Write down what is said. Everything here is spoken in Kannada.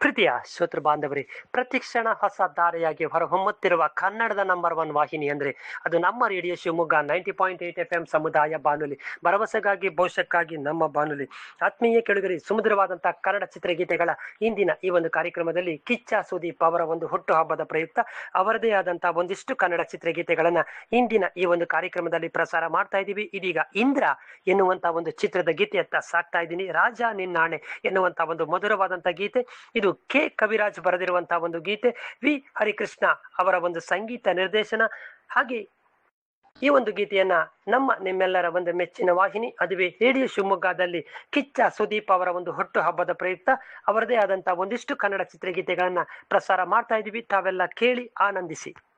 ಪ್ರೀತಿಯ ಶ್ರೋತೃ ಬಾಂಧವರೇ ಪ್ರತಿಕ್ಷಣ ಹೊಸ ಧಾರೆಯಾಗಿ ಹೊರಹೊಮ್ಮುತ್ತಿರುವ ಕನ್ನಡದ ನಂಬರ್ ಒನ್ ವಾಹಿನಿ ಅಂದ್ರೆ ಅದು ನಮ್ಮ radio Shivamogga ninety point eight F M ಸಮುದಾಯ ಬಾನುಲಿ ಭರವಸೆಗಾಗಿ ಭವಿಷ್ಯಕ್ಕಾಗಿ ನಮ್ಮ ಬಾನುಲಿ ಆತ್ಮೀಯ ಕೆಳಗರಿ ಸುಮಧುರವಾದಂತಹ ಕನ್ನಡ ಚಿತ್ರಗೀತೆಗಳ ಇಂದಿನ ಈ ಒಂದು ಕಾರ್ಯಕ್ರಮದಲ್ಲಿ ಕಿಚ್ಚ ಸುದೀಪ್ ಅವರ ಒಂದು ಹುಟ್ಟುಹಬ್ಬದ ಪ್ರಯುಕ್ತ ಅವರದೇ ಆದಂತಹ ಒಂದಿಷ್ಟು ಕನ್ನಡ ಚಿತ್ರಗೀತೆಗಳನ್ನ ಇಂದಿನ ಈ ಒಂದು ಕಾರ್ಯಕ್ರಮದಲ್ಲಿ ಪ್ರಸಾರ ಮಾಡ್ತಾ ಇದ್ದೀವಿ ಇದೀಗ ಇಂದ್ರ ಎನ್ನುವಂತ ಒಂದು ಚಿತ್ರದ ಗೀತೆಯತ್ತ ಸಾಕ್ತಾ ಇದ್ದೀನಿ ರಾಜ ನಿನ್ನಾಣೆ ಎನ್ನುವಂತ ಒಂದು ಮಧುರವಾದಂತ ಗೀತೆ ಇದು ಕೆ ಕವಿರಾಜ್ ಬರೆದಿರುವಂತಹ ಒಂದು ಗೀತೆ ವಿ ಹರಿಕೃಷ್ಣ ಅವರ ಒಂದು ಸಂಗೀತ ನಿರ್ದೇಶನ ಹಾಗೆ ಈ ಒಂದು ಗೀತೆಯನ್ನ ನಮ್ಮ ನಿಮ್ಮೆಲ್ಲರ ಒಂದು ಮೆಚ್ಚಿನ ವಾಹಿನಿ ಅದುವೇ ರೇಡಿಯೋ ಶಿವಮೊಗ್ಗದಲ್ಲಿ ಕಿಚ್ಚ ಸುದೀಪ್ ಅವರ ಒಂದು ಹುಟ್ಟು ಹಬ್ಬದ ಪ್ರಯುಕ್ತ ಅವರದೇ ಆದಂತಹ ಒಂದಿಷ್ಟು ಕನ್ನಡ ಚಿತ್ರಗೀತೆಗಳನ್ನ ಪ್ರಸಾರ ಮಾಡ್ತಾ ಇದೀವಿ ತಾವೆಲ್ಲ ಕೇಳಿ ಆನಂದಿಸಿ